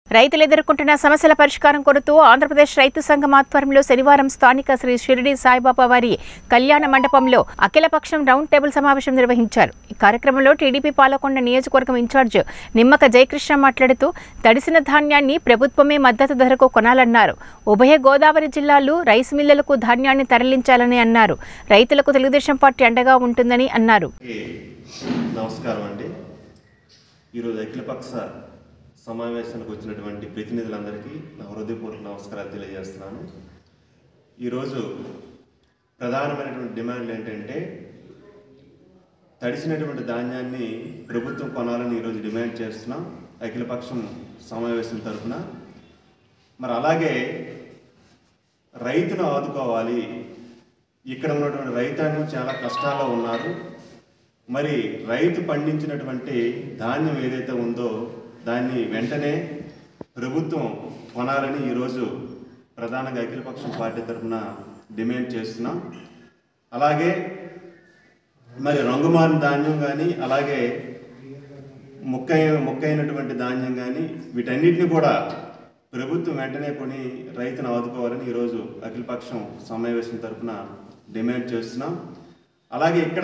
రైతులు ఎదుర్కొంటున్న సమస్యల పరిష్కారం కొరుతూ ఆంధ్రప్రదేశ్ రైతు సంఘం ఆధ్వర్యంలో శనివారం స్థానిక శ్రీ షిరిడి సాయిబాబా వారి కళ్యాణ మండపంలో అఖిలపక్షం రౌండ్ టేబుల్ సమావేశం నిర్వహించారు ఈ కార్యక్రమంలో టీడీపీ పాలకొండ నియోజకవర్గం ఇన్ఛార్జ్ నిమ్మక జయకృష్ణ మాట్లాడుతూ తడిసిన ధాన్యాన్ని ప్రభుత్వమే మద్దతు ధరకు కొనాలన్నారు ఉభయ గోదావరి జిల్లాలు రైస్ మిల్లులకు ధాన్యాన్ని తరలించాలని అన్నారు రైతులకు తెలుగుదేశం పార్టీ అండగా ఉంటుందని అన్నారు అందరికీ నమస్కారం అండి ఈరోజు అఖిలపక్ష సమావేశానికి వచ్చినటువంటి ప్రతినిధులందరికీ నా హృదయపూర్వక నమస్కారాలు తెలియజేస్తున్నాను ఈరోజు ప్రధానమైనటువంటి డిమాండ్లు ఏంటంటే తడిసినటువంటి ధాన్యాన్ని ప్రభుత్వం కొనాలని ఈరోజు డిమాండ్ చేస్తున్నాం అఖిలపక్షం సమావేశం తరఫున మరి అలాగే రైతును ఆదుకోవాలి ఇక్కడ ఉన్నటువంటి రైతాంగం చాలా కష్టాల్లో ఉన్నారు మరి రైతు పండించినటువంటి ధాన్యం ఏదైతే ఉందో దాన్ని వెంటనే ప్రభుత్వం కొనాలని ఈరోజు ప్రధానంగా అఖిలపక్షం పార్టీ తరఫున డిమాండ్ చేస్తున్నాం అలాగే మరి రంగుమారిన ధాన్యం కానీ అలాగే ముక్కైన ముక్కైనటువంటి ధాన్యం కానీ వీటన్నిటిని కూడా ప్రభుత్వం వెంటనే కొని రైతును ఆదుకోవాలని ఈరోజు అఖిలపక్షం సమావేశం తరఫున డిమాండ్ చేస్తున్నాం అలాగే ఇక్కడ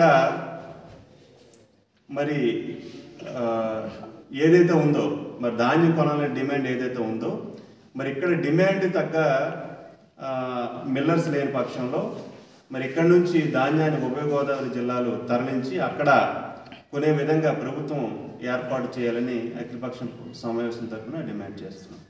మరి ఆ, ఏదైతే ఉందో మరి ధాన్యం కొనాలనే డిమాండ్ ఏదైతే ఉందో మరి ఇక్కడ డిమాండ్ తగ్గ ఆ, మిల్లర్స్ లేని పక్షంలో మరి ఇక్కడ నుంచి ధాన్యాన్ని ఉభయ గోదావరి జిల్లాలు తరలించి అక్కడ కొనే విధంగా ప్రభుత్వం ఏర్పాటు చేయాలని అఖిలపక్షం సమావేశం తరఫున డిమాండ్ చేస్తున్నాం